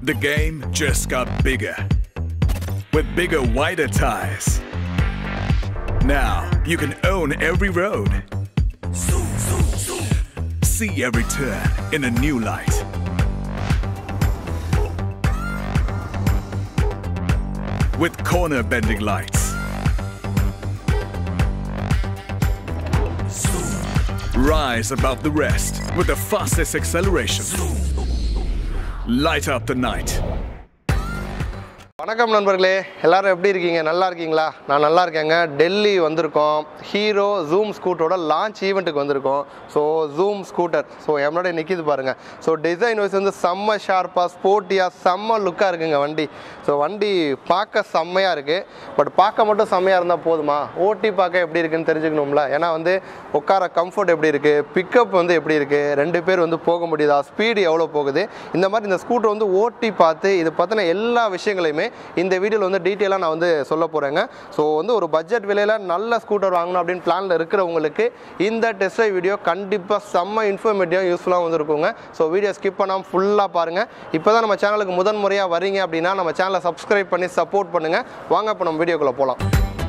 The game just got bigger. With bigger, wider tires. Now you can own every road. See every turn in a new light. With corner bending lights. Rise above the rest with the fastest acceleration. Light up the night. வணக்கம் நண்பர்களே எல்லாரும் எப்படி இருக்கீங்க நல்லா இருக்கீங்களா நான் நல்லா இருக்கேங்க டெல்லி வந்திருக்கோம் ஹீரோ ஜூம் ஸ்கூட்டரோட லான்ச் ஈவெண்ட்டுக்கு வந்திருக்கோம் ஸோ ஜூம் ஸ்கூட்டர் ஸோ என்னோட நிற்கிது பாருங்க ஸோ டிசைன் வைஸ் வந்து செம்ம ஷார்ப்பாக ஸ்போர்ட்டியாக செம்ம லுக்காக இருக்குங்க வண்டி ஸோ வண்டி பார்க்க செம்மையாக இருக்குது பட் பார்க்க மட்டும் செம்மையாக இருந்தால் போதுமா ஓட்டி பார்க்க எப்படி இருக்குன்னு தெரிஞ்சுக்கணும்ல ஏன்னா வந்து உட்கார கம்ஃபர்ட் எப்படி இருக்குது பிக்கப் வந்து எப்படி இருக்குது ரெண்டு பேர் வந்து போக முடியுதா ஸ்பீடு எவ்வளோ போகுது இந்த மாதிரி இந்த ஸ்கூட்டர் வந்து ஓட்டி பார்த்து இது பற்றின எல்லா விஷயங்களையுமே இந்த வீடியோவில் வந்து டீட்டெயிலாக நான் வந்து சொல்ல போகிறேங்க ஸோ வந்து ஒரு பட்ஜெட் விலையில் நல்ல ஸ்கூட்டர் வாங்கணும் அப்படின்னு பிளானில் இருக்கிறவங்களுக்கு இந்த டெஸ்ட் வீடியோ கண்டிப்பாக செம்ம இன்ஃபர்மேட்டிவாக யூஸ்ஃபுல்லாக வந்து இருக்குங்க ஸோ வீடியோ ஸ்கிப் பண்ணாமல் ஃபுல்லாக பாருங்கள் இப்போ தான் நம்ம சேனலுக்கு முதன் முறையாக வரீங்க அப்படின்னா நம்ம சேனலை சப்ஸ்கிரைப் பண்ணி சப்போர்ட் பண்ணுங்கள் வாங்க இப்போ நம்ம வீடியோக்குள்ளே போகலாம்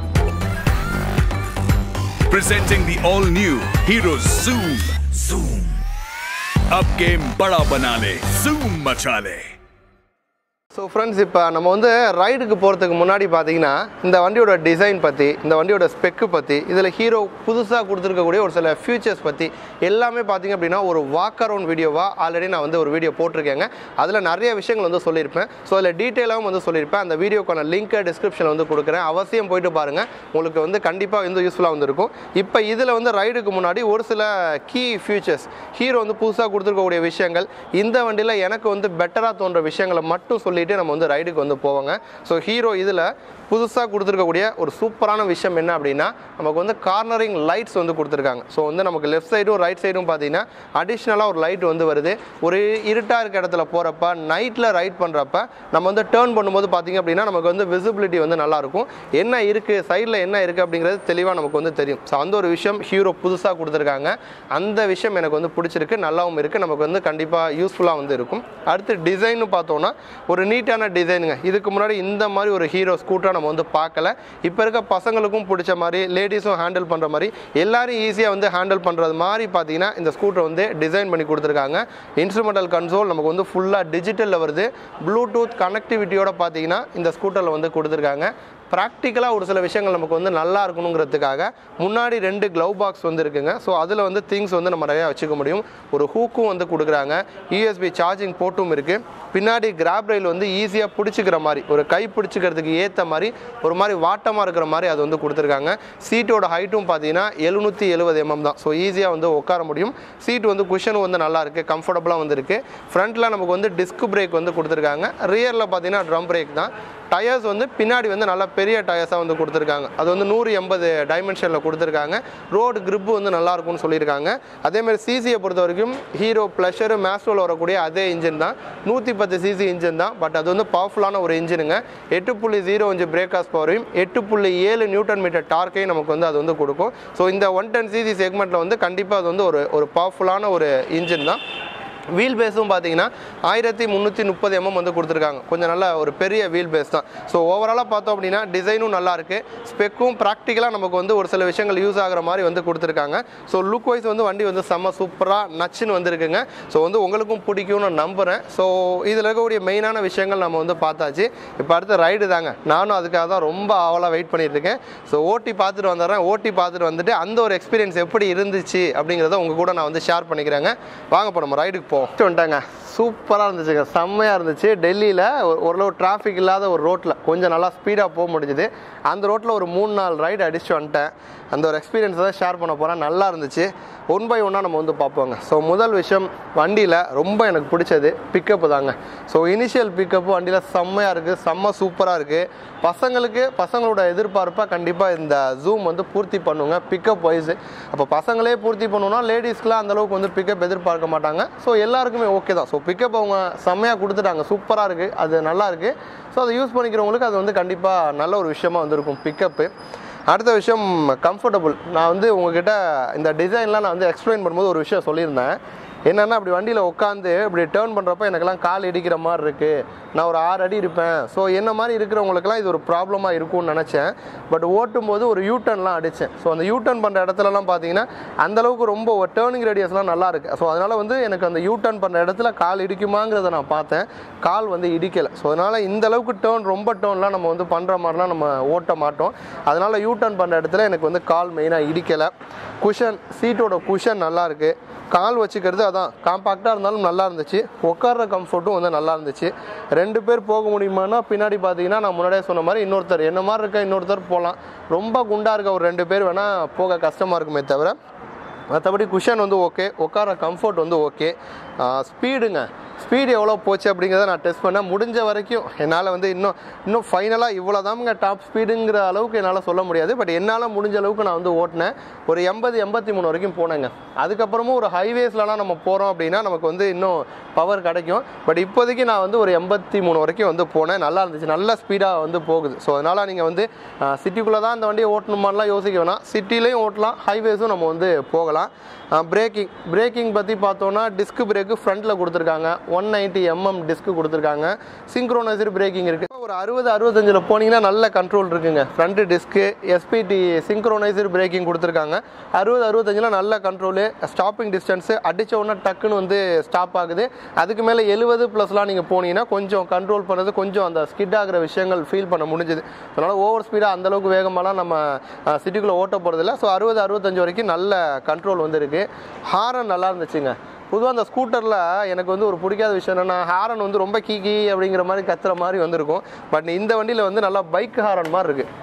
Presenting the all new Hero Zoom. Zoom. Up game बड़ा बना ले Zoom मचा ले ஸோ ஃப்ரெண்ட்ஸ் இப்போ நம்ம வந்து ரைடுக்கு போகிறதுக்கு முன்னாடி பார்த்தீங்கன்னா இந்த வண்டியோட டிசைன் பற்றி இந்த வண்டியோட ஸ்பெக்கு பற்றி இதில் ஹீரோ புதுசாக கொடுத்துருக்கக்கூடிய ஒரு சில ஃபியூச்சர்ஸ் பற்றி எல்லாமே பார்த்தீங்க அப்படின்னா ஒரு வாக் அரவுண்ட் வீடியோவாக ஆல்ரெடி நான் வந்து ஒரு வீடியோ போட்டிருக்கேங்க அதில் நிறைய விஷயங்கள் வந்து சொல்லியிருப்பேன் ஸோ அதில் டீட்டெயிலாகவும் வந்து சொல்லியிருப்பேன் அந்த வீடியோக்கான லிங்க்கை டிஸ்கிரிப்ஷனில் வந்து கொடுக்குறேன் அவசியம் போயிட்டு பாருங்கள் உங்களுக்கு வந்து கண்டிப்பாக வந்து யூஸ்ஃபுல்லாக வந்துருக்கும் இப்போ இதில் வந்து ரைடுக்கு முன்னாடி ஒரு சில கீ ஃபியூச்சர்ஸ் ஹீரோ வந்து புதுசாக கொடுத்துருக்கக்கூடிய விஷயங்கள் இந்த வண்டியில் எனக்கு வந்து பெட்டராக தோன்ற விஷயங்களை மட்டும் சொல்லிட்டு நம்ம வந்து ரைடுக்கு வந்து போவாங்க ஸோ ஹீரோ இதில் புதுசாக கொடுத்துருக்கக்கூடிய ஒரு சூப்பரான விஷயம் என்ன அப்படின்னா நமக்கு வந்து கார்னரிங் லைட்ஸ் வந்து கொடுத்துருக்காங்க ஸோ வந்து நமக்கு லெஃப்ட் சைடும் ரைட் சைடும் பார்த்தீங்கன்னா அடிஷ்னலாக ஒரு லைட் வந்து வருது ஒரு இருட்டாக இருக்க இடத்துல போகிறப்ப நைட்டில் ரைட் பண்ணுறப்ப நம்ம வந்து டேர்ன் பண்ணும்போது பார்த்தீங்க அப்படின்னா நமக்கு வந்து விசிபிலிட்டி வந்து நல்லாயிருக்கும் என்ன இருக்குது சைடில் என்ன இருக்குது அப்படிங்கிறது தெளிவாக நமக்கு வந்து தெரியும் ஸோ அந்த ஒரு விஷயம் ஹீரோ புதுசாக கொடுத்துருக்காங்க அந்த விஷயம் எனக்கு வந்து பிடிச்சிருக்கு நல்லாவும் இருக்குது நமக்கு வந்து கண்டிப்பாக யூஸ்ஃபுல்லாக வந்து இருக்கும் அடுத்து டிசைன்னு பார்த்தோன்னா ஒரு நீட்டான டிசைனுங்க இதுக்கு முன்னாடி இந்த மாதிரி ஒரு ஹீரோ ஸ்கூட்டரை நம்ம வந்து பார்க்கல இப்போ இருக்க பசங்களுக்கும் பிடிச்ச மாதிரி லேடிஸும் ஹேண்டில் பண்ணுற மாதிரி எல்லாரும் ஈஸியாக வந்து ஹேண்டில் பண்ணுறது மாதிரி பார்த்தீங்கன்னா இந்த ஸ்கூட்டர் வந்து டிசைன் பண்ணி கொடுத்துருக்காங்க இன்ஸ்ட்ருமெண்டல் கன்சோல் நமக்கு வந்து ஃபுல்லாக டிஜிட்டலில் வருது ப்ளூடூத் கனெக்டிவிட்டியோட பார்த்தீங்கன்னா இந்த ஸ்கூட்டரில் வந்து கொடுத்துருக்காங்க ப்ராக்டிக்கலாக ஒரு சில விஷயங்கள் நமக்கு வந்து நல்லா இருக்கணுங்கிறதுக்காக முன்னாடி ரெண்டு க்ளவ் பாக்ஸ் வந்து இருக்குங்க ஸோ அதில் வந்து திங்ஸ் வந்து நம்ம நிறையா வச்சுக்க முடியும் ஒரு ஹூக்கும் வந்து கொடுக்குறாங்க யூஎஸ்பி சார்ஜிங் போர்ட்டும் இருக்குது பின்னாடி கிராப் ரயில் வந்து ஈஸியாக பிடிச்சிக்கிற மாதிரி ஒரு கை பிடிச்சிக்கிறதுக்கு ஏற்ற மாதிரி ஒரு மாதிரி வாட்டமாக இருக்கிற மாதிரி அது வந்து கொடுத்துருக்காங்க சீட்டோட ஹைட்டும் பார்த்தீங்கன்னா எழுநூற்றி எழுபது எம்எம் தான் ஸோ ஈஸியாக வந்து உட்கார முடியும் சீட் வந்து குஷனும் வந்து நல்லா இருக்குது கம்ஃபர்டபுளாக வந்து இருக்குது ஃப்ரண்ட்டில் நமக்கு வந்து டிஸ்க் பிரேக் வந்து கொடுத்துருக்காங்க ரியரில் பார்த்தீங்கன்னா ட்ரம் பிரேக் தான் டயர்ஸ் வந்து பின்னாடி வந்து நல்லா பெரிய டயர்ஸாக வந்து கொடுத்துருக்காங்க அது வந்து நூறு எண்பது டைமென்ஷனில் கொடுத்துருக்காங்க ரோடு grip வந்து நல்லா இருக்கும்னு சொல்லியிருக்காங்க அதேமாதிரி சிசியை பொறுத்த வரைக்கும் ஹீரோ ப்ளஷரு மேஸ்ட்ரோவில் வரக்கூடிய அதே இன்ஜின் தான் நூற்றி பத்து சிசி இன்ஜின் தான் பட் அது வந்து பவர்ஃபுல்லான ஒரு இன்ஜினுங்க எட்டு புள்ளி ஜீரோ அஞ்சு பிரேக்காஸ் பவரையும் எட்டு புள்ளி ஏழு நியூட்டன் மீட்டர் டார்க்கையும் நமக்கு வந்து அது வந்து கொடுக்கும் ஸோ இந்த ஒன் டென் சிசி செக்மெண்ட்டில் வந்து கண்டிப்பாக அது வந்து ஒரு ஒரு பவர்ஃபுல்லான ஒரு இன்ஜின் தான் வீல் பேஸும் பார்த்தீங்கன்னா ஆயிரத்தி முந்நூற்றி முப்பது எம்எம் வந்து கொடுத்துருக்காங்க கொஞ்சம் நல்ல ஒரு பெரிய வீல் பேஸ் தான் ஸோ ஓவராலாக பார்த்தோம் அப்படின்னா டிசைனும் நல்லா இருக்குது ஸ்பெக்கும் ப்ராக்டிக்கலாக நமக்கு வந்து ஒரு சில விஷயங்கள் யூஸ் ஆகிற மாதிரி வந்து கொடுத்துருக்காங்க ஸோ லுக் வைஸ் வந்து வண்டி வந்து செம்ம சூப்பராக நச்சுன்னு வந்திருக்குங்க ஸோ வந்து உங்களுக்கும் பிடிக்கும்னு நான் நம்புகிறேன் ஸோ இதில் இருக்கக்கூடிய மெயினான விஷயங்கள் நம்ம வந்து பார்த்தாச்சு இப்போ அடுத்து ரைடு தாங்க நானும் அதுக்காக தான் ரொம்ப ஆவலாக வெயிட் பண்ணிட்டு இருக்கேன் ஸோ ஓட்டி பார்த்துட்டு வந்துடுறேன் ஓட்டி பார்த்துட்டு வந்துட்டு அந்த ஒரு எக்ஸ்பீரியன்ஸ் எப்படி இருந்துச்சு அப்படிங்கிறத உங்கள் கூட நான் வந்து ஷேர் பண்ணிக்கிறேங்க வாங்க இப்போ நம்ம ரைடுக்கு போவோம் வந்துட்டாங்க சூப்பராக இருந்துச்சுங்க செம்மையாக இருந்துச்சு டெல்லியில் ஓரளவு டிராஃபிக் இல்லாத ஒரு ரோட்டில் கொஞ்சம் நல்லா ஸ்பீடாக போக முடிஞ்சுது அந்த ரோட்டில் ஒரு மூணு நாலு ரைடு அடிச்சுட்டு வந்துட்டேன் அந்த ஒரு எக்ஸ்பீரியன்ஸ் தான் ஷேர் பண்ண போகிறேன் நல்லா இருந்துச்சு ஒன் பை ஒன்னாக நம்ம வந்து பார்ப்போங்க ஸோ முதல் விஷயம் வண்டியில் ரொம்ப எனக்கு பிடிச்சது பிக்கப்பு தாங்க ஸோ இனிஷியல் பிக்கப்பு வண்டியில் செம்மையாக இருக்குது செம்ம சூப்பராக இருக்குது பசங்களுக்கு பசங்களோட எதிர்பார்ப்பை கண்டிப்பாக இந்த ஜூம் வந்து பூர்த்தி பண்ணுங்க பிக்கப் வைஸ் அப்போ பசங்களே பூர்த்தி பண்ணணும்னா லேடிஸ்க்குலாம் அந்தளவுக்கு வந்து பிக்கப் எதிர்பார்க்க மாட்டாங்க ஸோ எல்லாருக்குமே ஓகே தான் ஸோ பிக்கப் அவங்க செம்மையாக கொடுத்துட்டாங்க சூப்பராக இருக்குது அது நல்லா இருக்குது ஸோ அதை யூஸ் பண்ணிக்கிறவங்களுக்கு அது வந்து கண்டிப்பாக நல்ல ஒரு விஷயமா வந்திருக்கும் பிக்கப்பு அடுத்த விஷயம் கம்ஃபர்டபுள் நான் வந்து உங்ககிட்ட இந்த டிசைன்லாம் நான் வந்து எக்ஸ்பிளைன் பண்ணும்போது ஒரு விஷயம் சொல்லியிருந்தேன் என்னென்னா அப்படி வண்டியில் உட்காந்து இப்படி டேர்ன் பண்ணுறப்ப எனக்கெல்லாம் கால் இடிக்கிற மாதிரி இருக்குது நான் ஒரு ஆறு அடி இருப்பேன் ஸோ என்ன மாதிரி இருக்கிறவங்களுக்குலாம் இது ஒரு ப்ராப்ளமாக இருக்கும்னு நினச்சேன் பட் ஓட்டும் போது ஒரு யூ டர்ன்லாம் அடித்தேன் ஸோ அந்த யூ டர்ன் பண்ணுற இடத்துலலாம் பார்த்தீங்கன்னா அந்தளவுக்கு ரொம்ப ஒரு டேர்னிங் ரேடியஸ்லாம் நல்லா இருக்குது ஸோ அதனால் வந்து எனக்கு அந்த யூ டர்ன் பண்ணுற இடத்துல கால் இடிக்குமாங்கிறத நான் பார்த்தேன் கால் வந்து இடிக்கலை ஸோ அதனால் இந்த அளவுக்கு டேர்ன் ரொம்ப டேர்ன்லாம் நம்ம வந்து பண்ணுற மாதிரிலாம் நம்ம ஓட்ட மாட்டோம் அதனால் யூ டர்ன் பண்ணுற இடத்துல எனக்கு வந்து கால் மெயினாக இடிக்கலை குஷன் சீட்டோட குஷன் நல்லா இருக்குது கால் வச்சுக்கிறது அதான் காம்பாக்டாக இருந்தாலும் நல்லா இருந்துச்சு உட்கார்ற கம்ஃபர்ட்டும் வந்து நல்லா இருந்துச்சு ரெண்டு பேர் போக முடியுமானா பின்னாடி பார்த்தீங்கன்னா நான் முன்னாடியே சொன்ன மாதிரி இன்னொருத்தர் என்ன மாதிரி இருக்க இன்னொருத்தர் போகலாம் ரொம்ப குண்டாக இருக்க ஒரு ரெண்டு பேர் வேணால் போக கஷ்டமாக இருக்குமே தவிர மற்றபடி குஷன் வந்து ஓகே உட்கார கம்ஃபர்ட் வந்து ஓகே ஸ்பீடுங்க ஸ்பீடு எவ்வளோ போச்சு அப்படிங்கிறத நான் டெஸ்ட் பண்ணேன் முடிஞ்ச வரைக்கும் என்னால் வந்து இன்னும் இன்னும் ஃபைனலாக இவ்வளோ தாங்க டாப் ஸ்பீடுங்கிற அளவுக்கு என்னால் சொல்ல முடியாது பட் என்னால் முடிஞ்ச அளவுக்கு நான் வந்து ஓட்டினேன் ஒரு எண்பது எண்பத்தி மூணு வரைக்கும் போனேங்க அதுக்கப்புறமும் ஒரு ஹைவேஸ்லலாம் நம்ம போகிறோம் அப்படின்னா நமக்கு வந்து இன்னும் பவர் கிடைக்கும் பட் இப்போதைக்கு நான் வந்து ஒரு எண்பத்தி மூணு வரைக்கும் வந்து போனேன் நல்லா இருந்துச்சு நல்ல ஸ்பீடாக வந்து போகுது ஸோ அதனால் நீங்கள் வந்து சிட்டிக்குள்ளே தான் இந்த வண்டியை ஓட்டணுமான்லாம் யோசிக்க வேணாம் சிட்டிலையும் ஓட்டலாம் ஹைவேஸும் நம்ம வந்து போகலாம் பிரேக்கிங் பிரேக்கிங் பற்றி பார்த்தோன்னா டிஸ்க் பிரேக்கு ஃப்ரண்ட்டில் கொடுத்துருக்காங்க ஒன் நைன்ட்டி எம்எம் டிஸ்க் கொடுத்துருக்காங்க சிங்க்ரோனைசர் பிரேக்கிங் இருக்குது ஒரு அறுபது அறுபத்தஞ்சில் போனீங்கன்னா நல்ல கண்ட்ரோல் இருக்குங்க ஃப்ரண்ட் டிஸ்க்கு எஸ்பிடி சிங்க்ரோனைசர் பிரேக்கிங் கொடுத்துருக்காங்க அறுபது அறுபத்தஞ்சில் நல்ல கண்ட்ரோலு ஸ்டாப்பிங் டிஸ்டன்ஸு அடித்த உடனே டக்குன்னு வந்து ஸ்டாப் ஆகுது அதுக்கு மேலே எழுபது ப்ளஸ்லாம் நீங்கள் போனீங்கன்னா கொஞ்சம் கண்ட்ரோல் பண்ணுறது கொஞ்சம் அந்த ஸ்கிட் ஆகிற விஷயங்கள் ஃபீல் பண்ண முடிஞ்சுது அதனால் ஓவர் ஸ்பீடாக அந்தளவுக்கு வேகமாலாம் நம்ம சிட்டிக்குள்ளே ஓட்ட போகிறதில்ல ஸோ அறுபது அறுபத்தஞ்சு வரைக்கும் நல்ல கண்ட்ரோல் வந்து இருக்குது ஹாரன் நல்லா இருந்துச்சுங்க பொதுவாக அந்த ஸ்கூட்டரில் எனக்கு வந்து ஒரு பிடிக்காத விஷயம் என்னென்னா ஹாரன் வந்து ரொம்ப கீ அப்படிங்கிற மாதிரி கத்துற மாதிரி வந்திருக்கும் பட் இந்த வண்டியில் வந்து நல்லா பைக் ஹாரன் மாதிரி இருக்குது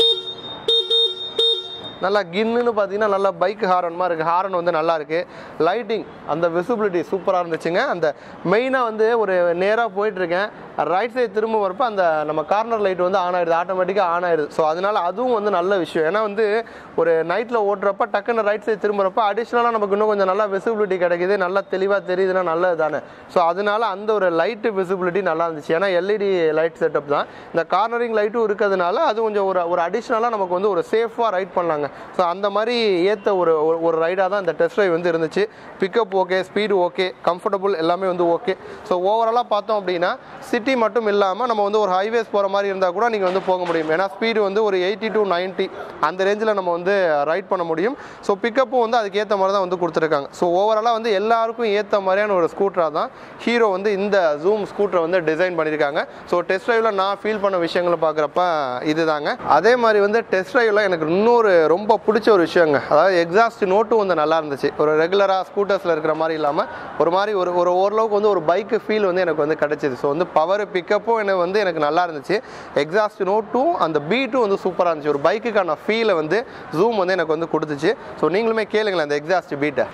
நல்லா கின்னுன்னு பார்த்தீங்கன்னா நல்லா பைக் ஹாரன் மாதிரி இருக்குது ஹாரன் வந்து நல்லா இருக்குது லைட்டிங் அந்த விசிபிலிட்டி சூப்பராக இருந்துச்சுங்க அந்த மெயினாக வந்து ஒரு நேராக போயிட்டுருக்கேன் ரைட் சைடு திரும்ப வரப்போ அந்த நம்ம கார்னர் லைட் வந்து ஆன் ஆயிடுது ஆட்டோமேட்டிக்காக ஆன் ஆயிடுது ஸோ அதனால அதுவும் வந்து நல்ல விஷயம் ஏன்னா வந்து ஒரு நைட்டில் ஓட்டுறப்ப டக்குன்னு ரைட் சைடு திரும்புறப்ப அடிஷ்னலாக நமக்கு இன்னும் கொஞ்சம் நல்லா விசிபிலிட்டி கிடைக்குது நல்லா தெளிவாக தெரியுதுன்னா நல்லது தானே ஸோ அதனால அந்த ஒரு லைட்டு விசிபிலிட்டி நல்லா இருந்துச்சு ஏன்னா எல்இடி லைட் செட்டப் தான் இந்த கார்னரிங் லைட்டும் இருக்கிறதுனால அது கொஞ்சம் ஒரு ஒரு அடிஷ்னலாக நமக்கு வந்து ஒரு சேஃபாக ரைட் பண்ணலாங்க ஸோ அந்த மாதிரி ஏற்ற ஒரு ஒரு- ஒரு ரைடாக தான் இந்த டெஸ்ட் ட்ரைவ் வந்து இருந்துச்சு pickup okay speed okay comfortable எல்லாமே வந்து ஓகே ஸோ ஓவராலாக பார்த்தோம் அப்படின்னா சிட்டி மட்டும் இல்லாமல் நம்ம வந்து ஒரு ஹைவேஸ் போகிற மாதிரி இருந்தால் கூட நீங்கள் வந்து போக முடியும் ஏன்னா ஸ்பீடு வந்து ஒரு எயிட்டி டு 90 அந்த ரேஞ்சில் நம்ம வந்து ரைட் பண்ண முடியும் ஸோ பிக்கப்பும் வந்து அதுக்கு ஏற்ற மாதிரி தான் வந்து கொடுத்துருக்காங்க ஸோ ஓவராலாக வந்து எல்லாருக்கும் ஏற்ற மாதிரியான ஒரு ஸ்கூட்டராக தான் ஹீரோ வந்து இந்த ஜூம் ஸ்கூட்டரை வந்து டிசைன் பண்ணியிருக்காங்க ஸோ டெஸ்ட் ட்ரைவில் நான் ஃபீல் பண்ண விஷயங்களை பார்க்குறப்ப இதுதாங்க அதே மாதிரி வந்து டெஸ்ட் ட்ரைவில் எனக்கு இன்னொரு ரொம்ப பிடிச்ச ஒரு விஷயங்க அதாவது எக்ஸாஸ்ட் நோட்டும் வந்து நல்லா இருந்துச்சு ஒரு ரெகுலராக ஸ்கூட்டர்ஸில் இருக்கிற மாதிரி இல்லாமல் ஒரு மாதிரி ஒரு ஒரு ஓரளவுக்கு வந்து ஒரு பைக்கு ஃபீல் வந்து எனக்கு வந்து கிடச்சிது ஸோ வந்து பவர் பிக்கப்பும் எனக்கு வந்து எனக்கு நல்லா இருந்துச்சு எக்ஸாஸ்ட் நோட்டும் அந்த பீட்டும் வந்து சூப்பராக இருந்துச்சு ஒரு பைக்குக்கான ஃபீலை வந்து ஜூம் வந்து எனக்கு வந்து கொடுத்துச்சு ஸோ நீங்களுமே கேளுங்களேன் அந்த எக்ஸாஸ்ட் பீட்டை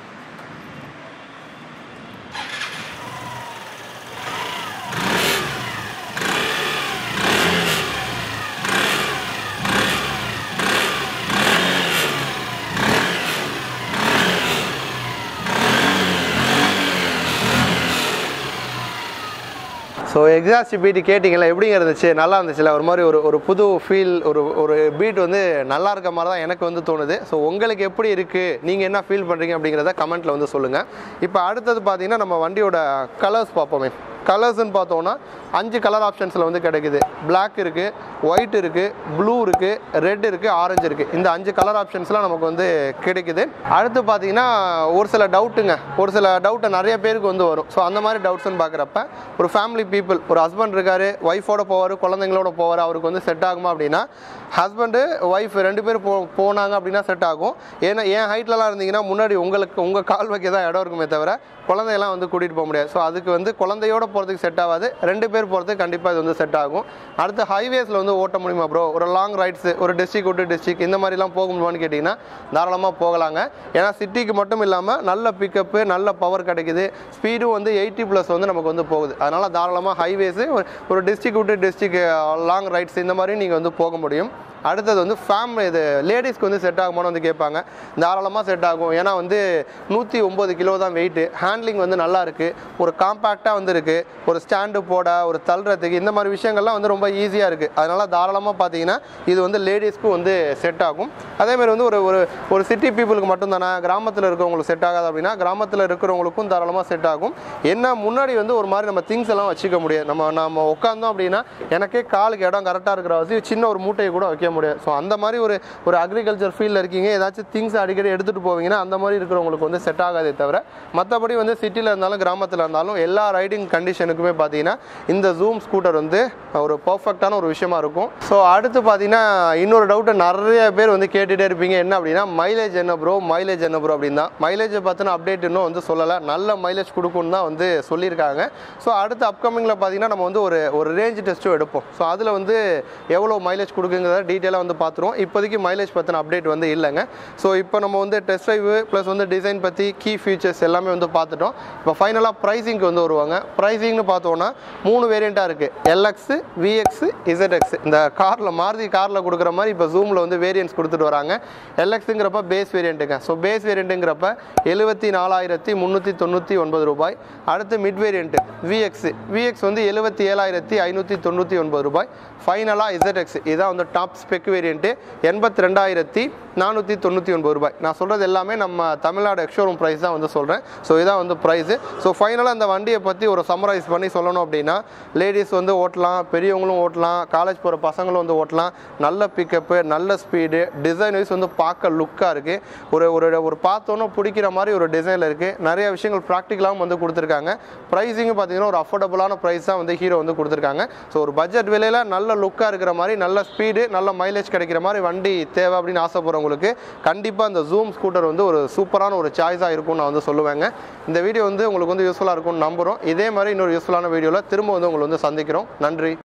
ஸோ எக்ஸாஸ்ட் பீட் கேட்டிங்களா எப்படிங்க இருந்துச்சு நல்லா இருந்துச்சுல ஒரு மாதிரி ஒரு ஒரு புது ஃபீல் ஒரு ஒரு பீட் வந்து நல்லா இருக்க மாதிரி தான் எனக்கு வந்து தோணுது ஸோ உங்களுக்கு எப்படி இருக்குது நீங்கள் என்ன ஃபீல் பண்ணுறீங்க அப்படிங்கிறத கமெண்ட்டில் வந்து சொல்லுங்கள் இப்போ அடுத்தது பார்த்தீங்கன்னா நம்ம வண்டியோட கலர்ஸ் பார்ப்போமே கலர்ஸ்னு பார்த்தோன்னா அஞ்சு கலர் ஆப்ஷன்ஸில் வந்து கிடைக்குது Black இருக்குது ஒயிட் இருக்குது ப்ளூ இருக்குது ரெட் இருக்குது ஆரஞ்சு இருக்குது இந்த அஞ்சு கலர் ஆப்ஷன்ஸ்லாம் நமக்கு வந்து கிடைக்குது அடுத்து பார்த்தீங்கன்னா ஒரு சில டவுட்டுங்க ஒரு சில டவுட்டை நிறைய பேருக்கு வந்து வரும் ஸோ அந்த மாதிரி டவுட்ஸ்னு பார்க்குறப்ப ஒரு ஃபேமிலி பீப்புள் ஒரு ஹஸ்பண்ட் இருக்காரு ஒய்ஃபோட போவார் குழந்தைங்களோட போவார் அவருக்கு வந்து செட் ஆகுமா அப்படின்னா ஹஸ்பண்டு ஒய்ஃப் ரெண்டு பேர் போ போனாங்க அப்படின்னா செட் ஆகும் ஏன்னா என் ஹைட்லலாம் இருந்தீங்கன்னா முன்னாடி உங்களுக்கு உங்கள் கால் வைக்க தான் இடம் இருக்குமே தவிர குழந்தையெல்லாம் வந்து கூட்டிகிட்டு போக முடியாது ஸோ அதுக்கு வந்து குழந்தையோட போகிறதுக்கு செட் ஆகாது ரெண்டு பேர் போகிறதுக்கு கண்டிப்பாக இது வந்து செட் ஆகும் அடுத்து ஹைவேஸில் வந்து ஓட்ட முடியுமா ப்ரோ ஒரு லாங் ரைட்ஸு ஒரு டிஸ்ட்ரிக் விட்டு டிஸ்ட்ரிக் இந்த மாதிரிலாம் போக முடியுமான்னு கேட்டிங்கன்னா தாராளமாக போகலாங்க ஏன்னா சிட்டிக்கு மட்டும் இல்லாமல் நல்ல பிக்கப்பு நல்ல பவர் கிடைக்குது ஸ்பீடும் வந்து எயிட்டி ப்ளஸ் வந்து நமக்கு வந்து போகுது அதனால் தாராளமாக ஹைவேஸு ஒரு டிஸ்ட்ரிக் விட்டு டிஸ்ட்ரிக் லாங் ரைட்ஸ் இந்த மாதிரி நீங்கள் வந்து போக முடியும் அடுத்தது வந்து ஃபேம் இது லேடிஸ்க்கு வந்து செட் ஆகுமான்னு வந்து கேட்பாங்க தாராளமாக செட் ஆகும் ஏன்னா வந்து நூற்றி ஒம்பது கிலோ தான் வெயிட்டு ஹேண்ட்லிங் வந்து நல்லா இருக்குது ஒரு காம்பேக்டாக வந்து இருக்குது ஒரு ஸ்டாண்டு போட ஒரு தள்ளுறதுக்கு இந்த மாதிரி விஷயங்கள்லாம் வந்து ரொம்ப ஈஸியாக இருக்குது அதனால் தாராளமாக பார்த்தீங்கன்னா இது வந்து லேடிஸ்க்கும் வந்து செட் ஆகும் அதேமாதிரி வந்து ஒரு ஒரு ஒரு சிட்டி பீப்புளுக்கு மட்டும் தானே கிராமத்தில் இருக்கிறவங்களுக்கு செட் ஆகாது அப்படின்னா கிராமத்தில் இருக்கிறவங்களுக்கும் தாராளமாக செட் ஆகும் என்ன முன்னாடி வந்து ஒரு மாதிரி நம்ம திங்ஸ் எல்லாம் வச்சுக்க முடியாது நம்ம நம்ம உட்காந்தோம் அப்படின்னா எனக்கே காலுக்கு இடம் கரெக்டாக இருக்கிற வசதி சின்ன ஒரு மூட்டையை கூட வைக்க முடியாது ஸோ அந்த மாதிரி ஒரு ஒரு அக்ரிகல்ச்சர் ஃபீல்டில் இருக்கீங்க ஏதாச்சும் திங்ஸ் அடிக்கடி எடுத்துகிட்டு போவீங்கன்னா அந்த மாதிரி இருக்கிறவங்களுக்கு வந்து செட் ஆகாதே தவிர மற்றபடி வந்து சிட்டியில் இருந்தாலும் கிராமத்தில் இருந்தாலும் எல்லா ரைடிங் கண்டிஷனுக்குமே பார்த்தீங்கன்னா இந்த ஜூம் ஸ்கூட்டர் வந்து ஒரு பர்ஃபெக்டான ஒரு விஷயமா இருக்கும் ஸோ அடுத்து பார்த்தீங்கன்னா இன்னொரு டவுட்டை நிறைய பேர் வந்து கேட்டுகிட்டே இருப்பீங்க என்ன அப்படின்னா மைலேஜ் என்ன ப்ரோ மைலேஜ் என்ன ப்ரோ அப்படின்னு தான் மைலேஜை பார்த்தினா அப்டேட் இன்னும் வந்து சொல்லலை நல்ல மைலேஜ் கொடுக்கும்னு தான் வந்து சொல்லியிருக்காங்க ஸோ அடுத்து அப்கமிங்கில் பார்த்தீங்கன்னா நம்ம வந்து ஒரு ஒரு ரேஞ்ச் டெஸ்ட்டும் எடுப்போம் ஸோ அதில் வந்து எவ்வளோ மைலேஜ் கொடுக்குங்கிறத டீட்டெயிலாக வந்து பார்த்துருவோம் இப்போதைக்கு மைலேஜ் பற்றின அப்டேட் வந்து இல்லைங்க ஸோ இப்போ நம்ம வந்து டெஸ்ட் ட்ரைவ் ப்ளஸ் வந்து டிசைன் பற்றி கீ ஃபீச்சர்ஸ் எல்லாமே வந்து பார்த்துட்டோம் இப்போ ஃபைனலாக ப்ரைஸிங்க்கு வந்து வருவாங்க ப்ரைஸிங்னு பார்த்தோன்னா மூணு வேரியண்ட்டாக இருக்குது எல்எக்ஸு விஎக்ஸு இசட்எக்ஸ் இந்த காரில் மாருதி காரில் கொடுக்குற மாதிரி இப்போ ஜூமில் வந்து வேரியன்ட்ஸ் கொடுத்துட்டு வராங்க எல்எக்ஸுங்கிறப்ப பேஸ் வேரியண்ட்டுங்க ஸோ பேஸ் வேரியண்ட்டுங்கிறப்ப எழுபத்தி நாலாயிரத்தி முந்நூற்றி தொண்ணூற்றி ஒன்பது ரூபாய் அடுத்து மிட் வேரியண்ட்டு விஎக்ஸ் விஎக்ஸ் வந்து எழுபத்தி ஏழாயிரத்தி ஐநூற்றி தொண்ணூற்றி ஒன்பது ரூபாய் ஃபைனலாக இசட்எக்ஸ் இதான் வந்து டாப் ஸ்பெக் வேரியண்ட்டு எண்பத்தி ரெண்டாயிரத்தி நானூற்றி தொண்ணூற்றி ஒன்பது ரூபாய் நான் சொல்கிறது எல்லாமே நம்ம தமிழ்நாடு எக்ஷோரூம் ப்ரைஸ் தான் வந்து சொல்கிறேன் ஸோ இதான் வந்து ப்ரைஸு ஸோ ஃபைனலாக அந்த வண்டியை பற்றி ஒரு சம்மரைஸ் பண்ணி சொல்லணும் அப்படின்னா லேடிஸ் வந்து ஓட்டலாம் பெரியவங்களும் ஓட்டலாம் காலேஜ் போகிற பசங்களும் வந்து ஓட்டலாம் நல்ல பிக்கப்பு நல்ல ஸ்பீடு டிசைன் வைஸ் வந்து பார்க்க லுக்காக இருக்குது ஒரு ஒரு ஒரு பார்த்தோன்னே பிடிக்கிற மாதிரி ஒரு டிசைனில் இருக்குது நிறைய விஷயங்கள் ப்ராக்டிக்கலாகவும் வந்து கொடுத்துருக்காங்க ப்ரைஸிங்கும் பார்த்தீங்கன்னா ஒரு அஃபோர்டபுளான ப்ரைஸ் தான் வந்து ஹீரோ வந்து கொடுத்துருக்காங்க ஸோ ஒரு பட்ஜெட் விலையில் நல்ல லுக்காக இருக்கிற மாதிரி நல்ல ஸ்பீடு நல்ல மைலேஜ் கிடைக்கிற மாதிரி வண்டி தேவை அப்படின்னு ஆசைப்படுறவங்களுக்கு கண்டிப்பாக இந்த ஜூம் ஸ்கூட்டர் வந்து ஒரு சூப்பரான ஒரு சாய்ஸாக இருக்கும்னு நான் வந்து சொல்லுவேங்க இந்த வீடியோ வந்து உங்களுக்கு வந்து யூஸ்ஃபுல்லாக இருக்கும்னு நம்புகிறோம் இதே மாதிரி இன்னொரு யூஸ்ஃபுல்லான வீடியோவில் திரும்ப வந்து உங்களை வந்து சந்திக்கிறோம் நன்றி